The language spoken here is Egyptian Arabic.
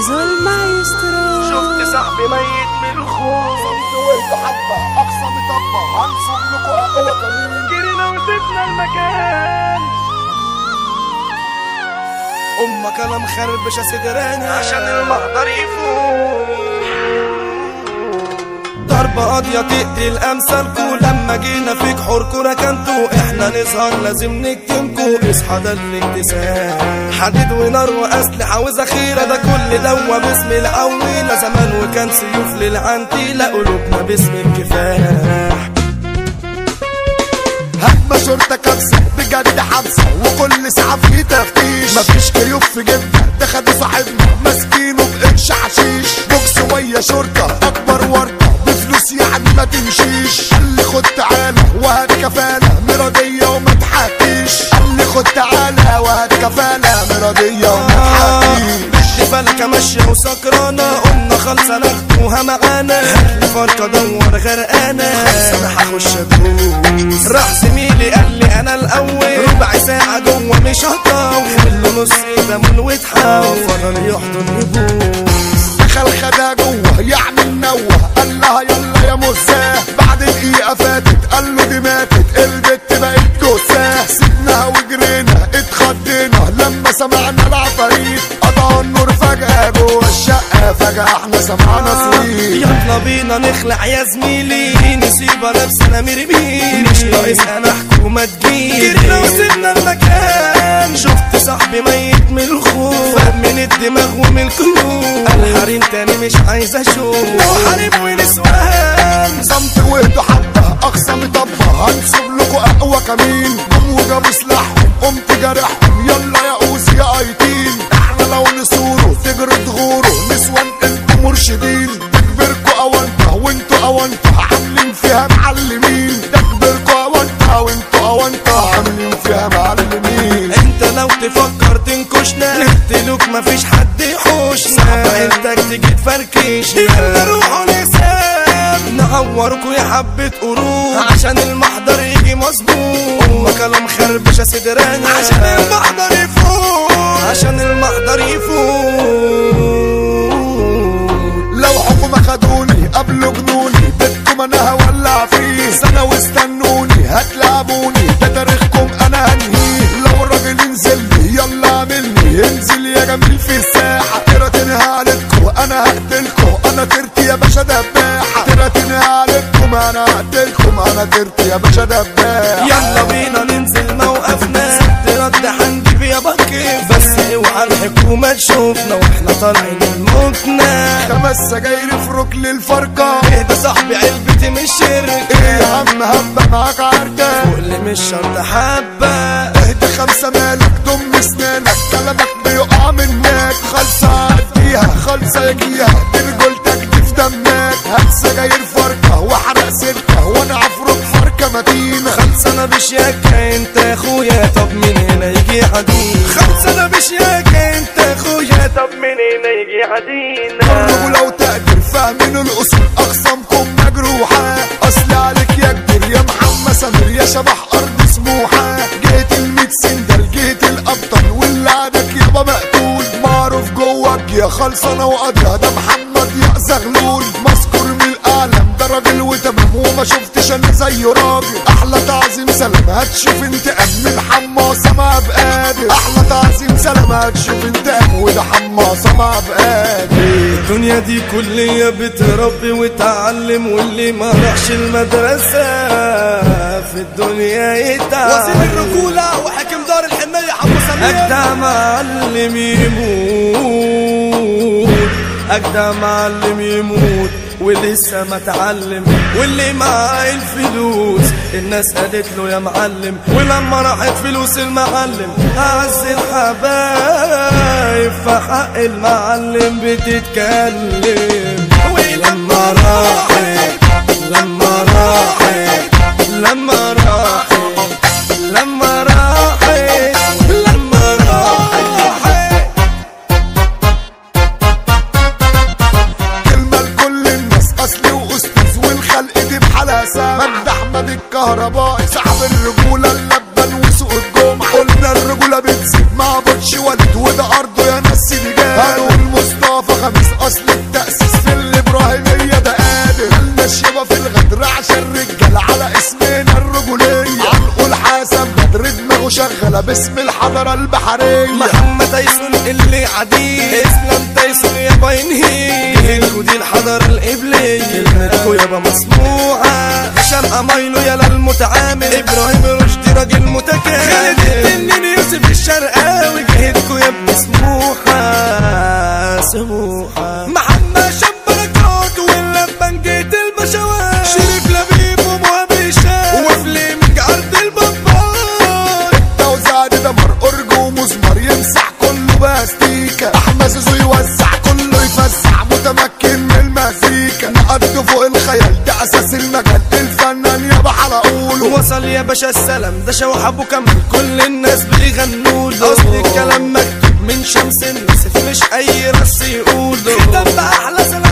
زيزو المايسترو شفت صاحبي ميت من الخوف صمت وهدوا حبة أقصى مطبة هنصب لكم أقوى كمين جرينا وسبنا المكان امك انا مخربش صدراني عشان المحضر يفوق ضربة قاضية تقتل امثالكو لما جينا في جحوركو ركنتو احنا نظهر لازم نكتمكو اصحى ده الاكتساب حديد ونار واسلحة وذخيرة ده كل دوا باسم العويلة زمان وكان سيوف للعنتيلة قلوبنا باسم الكفاح هجمة شرطة كبسة بجد حبسة وكل ساعة في تفتيش مفيش كيوف في جبنا ده خدوا صاحبنا ماسكينه بقرش حشيش بوكس ويا شرطة أكبر ورطة بفلوس يعني ما تمشيش قال لي خد تعالى وهات كفالة مرضية وما تحكيش قال لي خد تعالى وهات كفالة مرضية وما تحكيش فلكة ماشية وسكرانة قلنا خالصة ناخدوها معانا هاتلي فرقة دور غرقانة انا هخش ادوس راح زميلي قال لي انا الاول ربع ساعة جوه مش هطول له نص ليمون واتحول فضل يحضن يبوس دخل خدها جوه يعني منوه قال لها يلا يا مساه بعد دقيقة فاتت قال له دي ماتت البت بقت جثة سيبناها وجرينا اتخضينا لما سمعنا العفاريت قطعوا النور فجأة جوه الشقة فجأة احنا سمعنا صويت يلا بينا نخلع يا زميلي نسيب نفسنا مرمين مش ناقص انا حكومة تجيلي جرينا وسيبنا المكان شفت صاحبي ميت من الخوف فاق من الدماغ ومن القلوب الحريم تاني مش عايز اشوف لو حريم ونسوان صمت وهدوا حبة أقصى مطبة هنسيب لكم أقوى كمين قوم وجابوا سلاحهم قمت جارحهم يلا يا أوزي يا أيتين احنا لو نسوره تجري تغوره نسوان انتوا مرشدين تكبركوا أونطة وانتوا أونطة عاملين فيها معلمين تكبركوا أونطة وانتوا أونطة عاملين فيها معلمين انت لو تفكر تنكشنا نقتلوك مفيش حد يحوشنا صعب انتك تيجي تفركش يلا روحوا نساب نعوركوا يا حبة قرود عشان المحضر يجي مظبوط امك انا مخربشة صدراني عشان المحضر يفوت عشان المحضر يفوت لو حكومة خدوني قبلوا جنوني بدكم انا هولع فيه سنة واستنوني هتلعبوني ده تاريخكم انا هنهيه لو الراجل ينزل لي يلا اعملني انزل يا جميل في الساحة تراتنها عليكم انا هقتلكم انا ترتي يا باشا دباحة تراتنها عليكم انا هقتلكم انا ترتي يا باشا دباحة يلا بينا ننزل موقفنا ست رد هنجيب يا بكيف بس اوعى الحكومة تشوفنا واحنا طالعين الموتنا خمس سجاير في ركل الفرقة اهدى صاحبي علبتي مش شركة ايه يا عم هبة معاك عركة واللي مش شرط حبة اهدى خمسة مالك دم اسنانك كلامك بيقع منك خلصة عديها خلصة يجيها دي رجولتك دي في دمك هات سجاير فرقة واحرق سلكة وانا عفرك فرقة متينة خلص انا بشياكة انت يا اخويا طب من هنا يجي حديد خلص انا بشياكة انت يا اخويا طب من هنا يجي حديد ولو تقدر فاهمين الاصول اقسامكم مجروحة اصل عليك يا كبير يا محمد سمير يا شبح ارض سموحة جيت الميت سندل جيت الابطال واللي عادك يابا مقتول معروف جواك يا خلصانة وقضيها ده محمد يا زغلول مذكور من الاعلام ده راجل وتمام وما شفتش انا زيه راجل احلى تعظيم سلام هتشوف انتقام من حماصة مع بقادر احلى تعظيم سلام هتشوف انتقام وده حماصة مع بقادر الدنيا دي كلية بتربي وتعلم واللي ما راحش المدرسة في الدنيا يتعلم وزير الرجولة وحاكم دار الحنية حمو سمير أجدع معلم يموت أجدع معلم يموت ولسه ما اتعلم واللي معاه الفلوس الناس قالت له يا معلم ولما راحت فلوس المعلم أعز الحبايب فحق المعلم بتتكلم ولما راحت لما راحت لما راحت لما راحت لما راحت كلمة لكل الناس أصلي وأستاذ والخلق دي بحالها سام مجد أحمد الكهربائي صاحب الرجولة اللبن وسوق الجمعة قلنا الرجولة بتزيد مع بطش ولد وده أرضه يا ناس رجال هنقول مصطفى اصل التأسيس في الابراهيمية ده قادر ملناش يابا في الغدر عشان رجال على اسمنا الرجولية عنقول حسن بدر دماغه شغالة باسم الحضارة البحرية محمد تايسون اللي عديد اسلام تايسون يابا ينهي جهلكوا دي الحضارة القبلية كلمتكوا يابا مسموعة هشام امايلو يالا المتعامل ابراهيم رشدي راجل متكامل خالد التنين يوسف الشرقاوي جهلكوا يابا سموحة سموحة محمد شاب بركات واللبن جيت البشوات شريف لبيب ومهاب هشام وفليمنج عرض البابار توزع دي دمر أرج ومزمر يمسح كله باستيكا أحمد زوزو يوزع كله يفزع متمكن من المزيكا نقد فوق الخيال ده أساس المجال الفنان يابا على قوله وصل يا باشا السلام ده شوح ابو كمل كل الناس بيغنوا له اصل الكلام مكتوب من شمس النسف مش اي رص يقوله ختم باحلى سلام